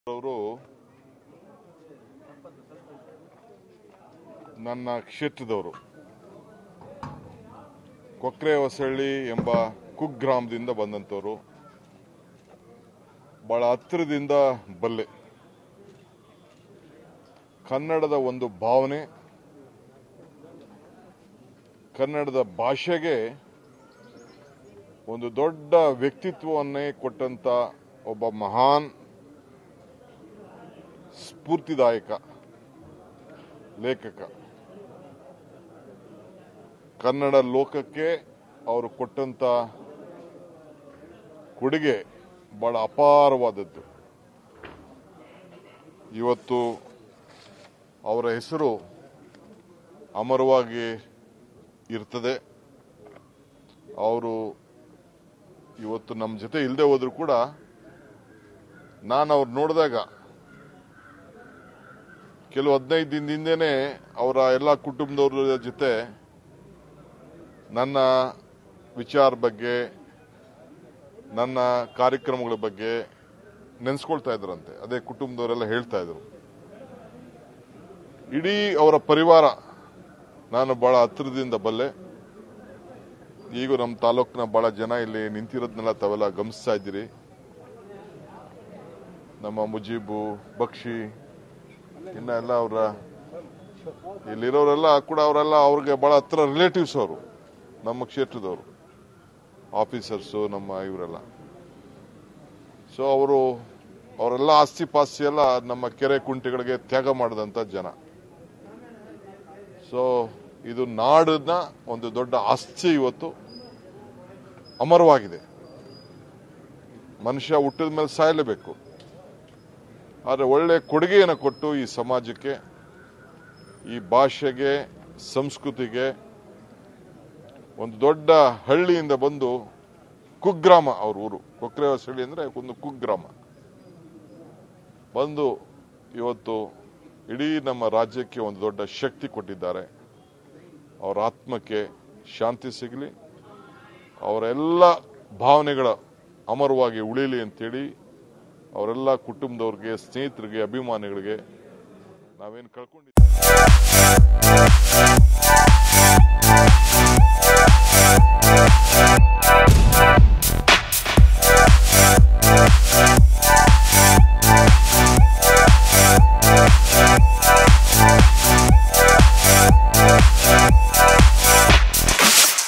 ಅವರು ನನ್ನ ಕ್ಷೇತ್ರದವರು ಕೊಕ್ರೆ ಹೊಸಳ್ಳಿ ಎಂಬ ಕುಗ್ರಾಮದಿಂದ ಬಂದಂಥವರು ಬಹಳ ಹತ್ತಿರದಿಂದ ಬಲ್ಲೆ ಕನ್ನಡದ ಒಂದು ಭಾವನೆ ಕನ್ನಡದ ಭಾಷೆಗೆ ಒಂದು ದೊಡ್ಡ ವ್ಯಕ್ತಿತ್ವವನ್ನೇ ಕೊಟ್ಟಂತ ಒಬ್ಬ ಮಹಾನ್ ಸ್ಫೂರ್ತಿದಾಯಕ ಲೇಖಕ ಕನ್ನಡ ಲೋಕಕ್ಕೆ ಅವರು ಕೊಟ್ಟಂತ ಕೊಡುಗೆ ಬಹಳ ಅಪಾರವಾದದ್ದು ಇವತ್ತು ಅವರ ಹೆಸರು ಅಮರವಾಗಿ ಇರ್ತದೆ ಅವರು ಇವತ್ತು ನಮ್ಮ ಜೊತೆ ಇಲ್ಲದೆ ಹೋದ್ರು ಕೂಡ ನಾನು ಅವ್ರು ನೋಡಿದಾಗ ಕೆಲವು ಹದಿನೈದು ದಿನದಿಂದನೇ ಅವರ ಎಲ್ಲ ಕುಟುಂಬದವ್ರ ಜೊತೆ ನನ್ನ ವಿಚಾರ ಬಗ್ಗೆ ನನ್ನ ಕಾರ್ಯಕ್ರಮಗಳ ಬಗ್ಗೆ ನೆನೆಸ್ಕೊಳ್ತಾ ಇದ್ರಂತೆ ಅದೇ ಕುಟುಂಬದವರೆಲ್ಲ ಹೇಳ್ತಾ ಇದ್ರು ಇಡೀ ಅವರ ಪರಿವಾರ ನಾನು ಬಹಳ ಹತ್ತಿರದಿಂದ ಬಲ್ಲೆ ಈಗ ನಮ್ಮ ತಾಲೂಕಿನ ಬಹಳ ಜನ ಇಲ್ಲಿ ನಿಂತಿರೋದನ್ನೆಲ್ಲ ತಾವೆಲ್ಲ ಗಮನಿಸ್ತಾ ಇದ್ದೀರಿ ನಮ್ಮ ಮುಜೀಬು ಬಕ್ಷಿ ಇನ್ನ ಎಲ್ಲ ಅವರ ಇಲ್ಲಿರೋರೆಲ್ಲ ಕೂಡ ಅವರೆಲ್ಲ ಅವ್ರಿಗೆ ಬಹಳ ಹತ್ರ ರಿಲೇಟಿವ್ಸ್ ಅವರು ನಮ್ಮ ಕ್ಷೇತ್ರದವರು ಆಫೀಸರ್ಸು ನಮ್ಮ ಇವರೆಲ್ಲ ಸೊ ಅವರು ಅವರೆಲ್ಲ ಆಸ್ತಿ ಪಾಸ್ತಿ ಎಲ್ಲ ನಮ್ಮ ಕೆರೆ ಕುಂಟೆಗಳಿಗೆ ತ್ಯಾಗ ಮಾಡಿದಂತ ಜನ ಸೊ ಇದು ನಾಡಿನ ಒಂದು ದೊಡ್ಡ ಆಸ್ತಿ ಇವತ್ತು ಅಮರವಾಗಿದೆ ಮನುಷ್ಯ ಹುಟ್ಟಿದ ಮೇಲೆ ಸಾಯಲೇಬೇಕು ಆದರೆ ಒಳ್ಳೆ ಕೊಡುಗೆಯನ್ನು ಕೊಟ್ಟು ಈ ಸಮಾಜಕ್ಕೆ ಈ ಭಾಷೆಗೆ ಸಂಸ್ಕೃತಿಗೆ ಒಂದು ದೊಡ್ಡ ಹಳ್ಳಿಯಿಂದ ಬಂದು ಕುಗ್ರಾಮ ಅವ್ರ ಊರು ಕೊಕ್ರೆ ಹೊಸಳ್ಳಿ ಅಂದ್ರೆ ಒಂದು ಕುಗ್ರಾಮ ಬಂದು ಇವತ್ತು ಇಡೀ ನಮ್ಮ ರಾಜ್ಯಕ್ಕೆ ಒಂದು ದೊಡ್ಡ ಶಕ್ತಿ ಕೊಟ್ಟಿದ್ದಾರೆ ಅವರ ಆತ್ಮಕ್ಕೆ ಶಾಂತಿ ಸಿಗಲಿ ಅವರೆಲ್ಲ ಭಾವನೆಗಳ ಅಮರವಾಗಿ ಉಳಿಲಿ ಅಂತೇಳಿ ಅವರೆಲ್ಲ ಕುಟುಂಬದವ್ರಿಗೆ ಸ್ನೇಹಿತರಿಗೆ ಅಭಿಮಾನಿಗಳಿಗೆ ನಾವೇನು ಕಳ್ಕೊಂಡಿದ್ದೀವಿ